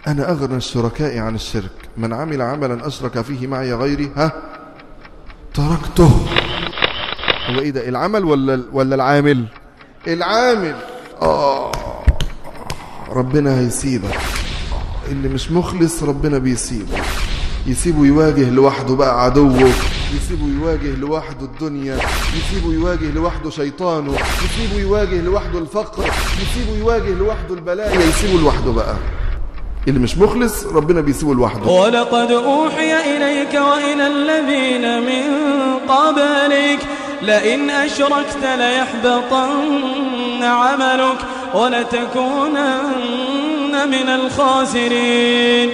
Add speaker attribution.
Speaker 1: أنا أغنى الشركاء عن الشرك من عمل عملا أشرك فيه معي غيري ها تركته هو إيه ده العمل ولا, ولا العامل العامل آه ربنا هيسيبك اللي مش مخلص ربنا بيسيبه يسيبه يواجه لوحده بقى عدوه يسيبه يواجه لوحده الدنيا يسيبه يواجه لوحده شيطانه يسيبه يواجه لوحده الفقر يسيبه يواجه لوحده البلايا يسيبه لوحده بقى اللي مش مخلص ربنا بيسيبه لوحده
Speaker 2: ولقد أوحي إليك وإلى الذين من قبلك لئن أشركت ليحبطن عملك ولتكونن من الخاسرين